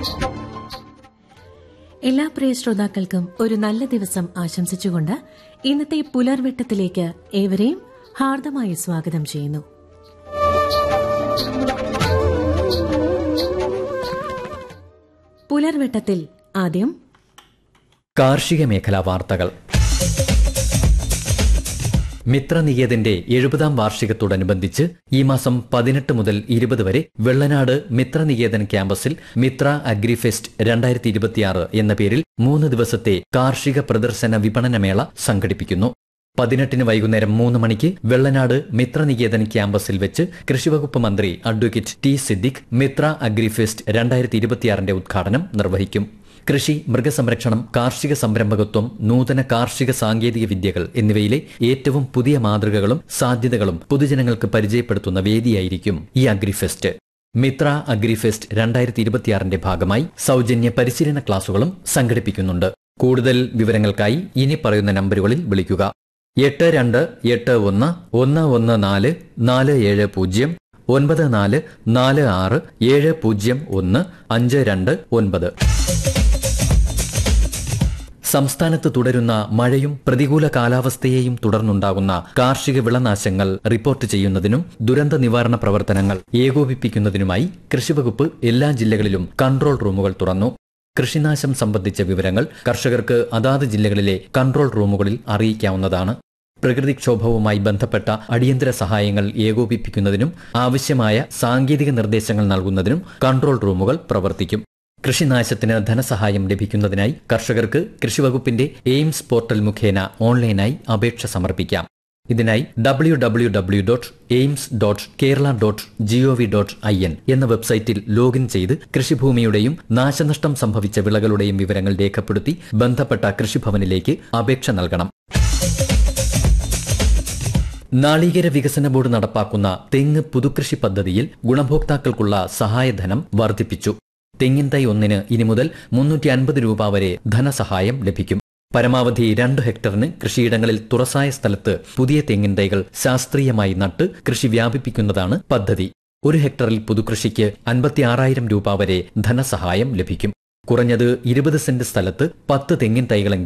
എല്ലാ പ്രിയ ശ്രോതാക്കൾക്കും ഒരു നല്ല ദിവസം ആശംസിച്ചുകൊണ്ട് ഇന്നത്തെ പുലർവെട്ടത്തിലേക്ക് ഏവരെയും ഹാർദമായി സ്വാഗതം ചെയ്യുന്നു പുലർവെട്ടത്തിൽ ആദ്യം കാർഷിക മേഖലാ വാർത്തകൾ മിത്രനികേതന്റെ എഴുപതാം വാർഷികത്തോടനുബന്ധിച്ച് ഈ മാസം പതിനെട്ട് മുതൽ ഇരുപത് വരെ വെള്ളനാട് മിത്രനികേതൻ ക്യാമ്പസിൽ മിത്ര അഗ്രിഫെസ്റ്റ് രണ്ടായിരത്തി ഇരുപത്തിയാറ് എന്ന പേരിൽ മൂന്ന് ദിവസത്തെ കാർഷിക പ്രദർശന വിപണനമേള സംഘടിപ്പിക്കുന്നു പതിനെട്ടിന് വൈകുന്നേരം മൂന്ന് മണിക്ക് വെള്ളനാട് മിത്രനികേതൻ ക്യാമ്പസിൽ വെച്ച് കൃഷിവകുപ്പ് മന്ത്രി advocate T Siddique Mitra agrifest രണ്ടായിരത്തി ഇരുപത്തിയാറിന്റെ ഉദ്ഘാടനം നിർവഹിക്കും കൃഷി മൃഗസംരക്ഷണം കാർഷിക സംരംഭകത്വം നൂതന കാർഷിക സാങ്കേതിക വിദ്യകൾ എന്നിവയിലെ ഏറ്റവും പുതിയ മാതൃകകളും സാധ്യതകളും പൊതുജനങ്ങൾക്ക് പരിചയപ്പെടുത്തുന്ന വേദിയായിരിക്കും ഈ അഗ്രിഫെസ്റ്റ് മിത്ര അഗ്രിഫെസ്റ്റ് രണ്ടായിരത്തി ഇരുപത്തിയാറിന്റെ ഭാഗമായി സൗജന്യ പരിശീലന ക്ലാസുകളും സംഘടിപ്പിക്കുന്നുണ്ട് കൂടുതൽ വിവരങ്ങൾക്കായി ഇനി പറയുന്ന നമ്പറുകളിൽ വിളിക്കുക എട്ട് രണ്ട് എട്ട് ഒന്ന് ഒന്ന് ഒന്ന് നാല് നാല് ഏഴ് പൂജ്യം ഒൻപത് നാല് നാല് ആറ് ഏഴ് പൂജ്യം ഒന്ന് അഞ്ച് രണ്ട് ഒൻപത് സംസ്ഥാനത്ത് തുടരുന്ന മഴയും പ്രതികൂല കാലാവസ്ഥയെയും തുടർന്നുണ്ടാകുന്ന കാർഷിക വിളനാശങ്ങൾ റിപ്പോർട്ട് ചെയ്യുന്നതിനും ദുരന്ത നിവാരണ പ്രവർത്തനങ്ങൾ ഏകോപിപ്പിക്കുന്നതിനുമായി കൃഷിവകുപ്പ് എല്ലാ ജില്ലകളിലും കൺട്രോൾ റൂമുകൾ തുറന്നു കൃഷിനാശം സംബന്ധിച്ച വിവരങ്ങൾ കർഷകർക്ക് അതാത് ജില്ലകളിലെ കൺട്രോൾ റൂമുകളിൽ അറിയിക്കാവുന്നതാണ് പ്രകൃതിക്ഷോഭവുമായി ബന്ധപ്പെട്ട അടിയന്തര സഹായങ്ങൾ ഏകോപിപ്പിക്കുന്നതിനും ആവശ്യമായ സാങ്കേതിക നിർദ്ദേശങ്ങൾ നൽകുന്നതിനും കൺട്രോൾ റൂമുകൾ പ്രവർത്തിക്കും കൃഷിനാശത്തിന് ധനസഹായം ലഭിക്കുന്നതിനായി കർഷകർക്ക് കൃഷിവകുപ്പിന്റെ എയിംസ് പോർട്ടൽ മുഖേന ഓൺലൈനായി അപേക്ഷ സമർപ്പിക്കാം ഇതിനായി W W W dot AIIMS dot Kerala dot G O V dot I N എന്ന വെബ്സൈറ്റിൽ ലോഗിൻ ചെയ്ത് കൃഷിഭൂമിയുടെയും നാശനഷ്ടം സംഭവിച്ച വിളകളുടെയും വിവരങ്ങൾ രേഖപ്പെടുത്തി ബന്ധപ്പെട്ട കൃഷിഭവനിലേക്ക് അപേക്ഷ നൽകണം നാളികേര വികസന ബോർഡ് നടപ്പാക്കുന്ന തെങ്ങ് പുതുകൃഷി പദ്ധതിയിൽ ഗുണഭോക്താക്കൾക്കുള്ള സഹായധനം വർദ്ധിപ്പിച്ചു തെങ്ങിൻ തൈ ഒന്നിന് ഇനി മുതൽ മുന്നൂറ്റി അൻപത് രൂപ വരെ ധനസഹായം ലഭിക്കും പരമാവധി രണ്ട് ഹെക്ടറിന് കൃഷിയിടങ്ങളിൽ തുറസായ സ്ഥലത്ത് പുതിയ തെങ്ങിൻ തൈകൾ ശാസ്ത്രീയമായി നട്ട് കൃഷി വ്യാപിപ്പിക്കുന്നതാണ് പദ്ധതി ഒരു ഹെക്ടറിൽ പുതുകൃഷിക്ക് അൻപത്തി ആറായിരം രൂപ വരെ ധനസഹായം ലഭിക്കും കുറഞ്ഞത് ഇരുപത് സെന്റ് സ്ഥലത്ത് പത്ത് തെങ്ങിൻ തൈകളെങ്കിലും